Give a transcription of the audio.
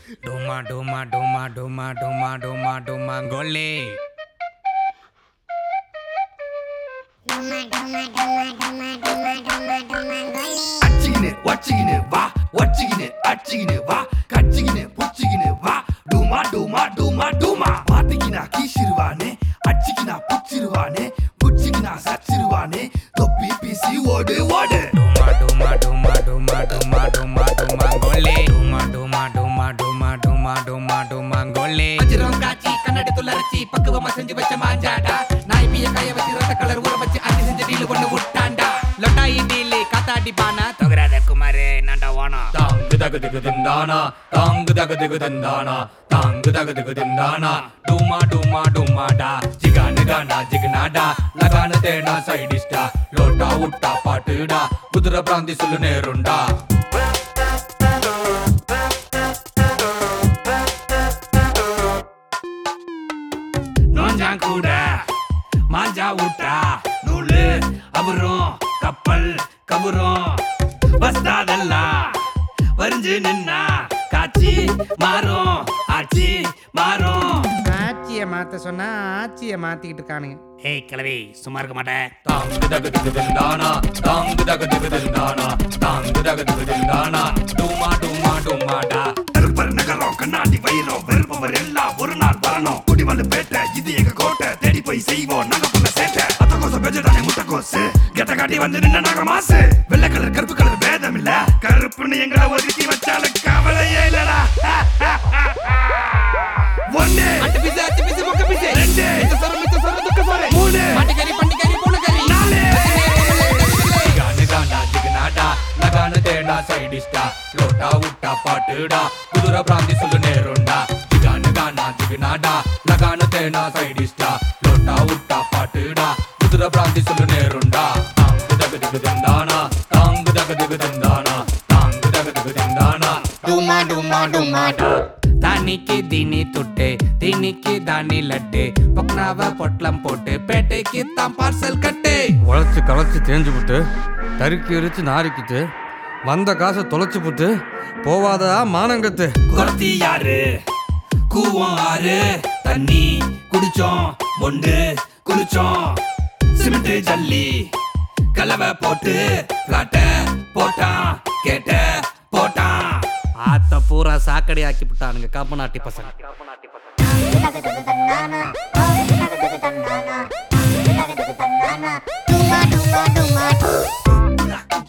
Duma duma duma duma duma duma duma gole. அச்சிக்கினு வச்சிக்கினு வா வச்சிக்கினு அச்சிக்கினு வா கச்சிக்கினு புச்சிக்கினு வா டூமா டூமா டூமா டூமா பாட்டிக்கினா கீசிருவானே அச்சிக்கினா புச்சிருவானே புச்சிக்கினா சச்சிருவானே தொப்பி பீசி ஓடு ஓடு Duma duma duma duma duma duma duma gole. Duma duma duma duma duma duma duma gole. வச்சிரும் காய்ச்சி கண்ணாடி துள்ளரைச்சி பக்குவமா செஞ்சு வச்ச மாஞ்சாடா நாய் பிய காய வச்சு ரத்த கலர் ஊற வச்சு அஞ்சு செஞ்ச டீல் கொண்டு விட்டாண்டா லொட்டாயி டீல் காத்தாடி பானா தொகுறாத குமாரே நண்டா வானா தாங்கு தகு திகு திந்தானா தாங்கு தகு திகு திந்தானா தாங்கு தகு திகு திந்தானா டூமா டூமா டூமாடா ஜிகானு கானா ஜிகனாடா லகான தேனா சைடிஸ்டா லோட்டா உட்டா பாட்டுடா குதிரை பிராந்தி சொல்லு நேருண்டா நோஞ்சான் கூட மாஞ்சா ஊட்டா நூலு அவரும் கப்பல் கவுரும் வஸ்தாதெல்லாம் வரிஞ்சு நின்னா காட்சி மாறும் ஆட்சி மாறும் ஆட்சியை மாத்த சொன்னா ஆட்சியை மாத்திக்கிட்டு இருக்கானுங்க ஏய் கிளவி சும்மா இருக்க மாட்டேன் தாங்கு தகு திகு திந்தானா தாங்கு தகு திகு திந்தானா தாங்கு தகு திகு திந்தானா டூமா டூமா டூமாடா திருப்பர் நகரம் கண்ணாடி வைரம் வெறுப்பவர் எல்லாம் ஒரு நாள் வரணும் குடிமல்லு பேட்டை இது எங்க கோட்டை தேடி போய் செய்வோம் நாங்க பண்ண சேட்டை அத்த கோசம் பெஜடானே முட்டை கோசு கெட்ட காட்டி வந்து நின்ன நாங்க மாசு வெள்ளை கலர் கருப்பு கலர் வேதம் இல்ல கருப்புன்னு எங்களை ஒதுக்கி வச்சாலும் கவலையே இல்லடா ஒண்ணு அட்டு பிசு அட்டு பிசு மொக்க பிசு ரெண்டு மித்த சொர மித்த சொர துக்க சொர மூணு மாட்டுக்கறி பண்டிகறி பூனைக்கறி நாலு கானு கானா ஜிகனாடா லகான தேனா சைடிஸ்டா லோட்டா உட்டா பாட்டுடா குதிரை பிராந்தி சொல்லு நேருண்டா ஜிகானு கானா ஜிகனாடா லகான தேனா சைடிஸ்டா லோட்டா உட்டா பாட்டுடா குதிரை பிராந்தி சொல்லு நேருண்டா தாங்கு தகு திகு திந்தானா தாங்கு தகு திகு திந்தானா தாங்கு தகு திகு திந்தானா டுமா டுமா டுமாடா தானிக்கு தீனி துட்டு தீனிக்கு தானி லட்டு பொக்னாவ பொட்லம் போட்டு பேட்டைக்கு தான் பார்சல் கட்டு உழைச்சி களைச்சி தேஞ்சு புட்டு தருக்கி எரிச்சு நாரிக்கிட்டு வந்த காசை தொலைச்சு புட்டு போவாதா மானங்கத்து குரத்தி யாரு கூவம் ஆறு தண்ணி குடிச்சோம் மொண்டு குளிச்சோம் சிமெண்ட் ஜல்லி கலவை போட்டு பிளாட்ட போட்டான் கேட்ட போட்டான் ஆத்த பூரா சாக்கடை ஆக்கி விட்டானுங்க காப்பநாட்டி பசங்க Duma duma duma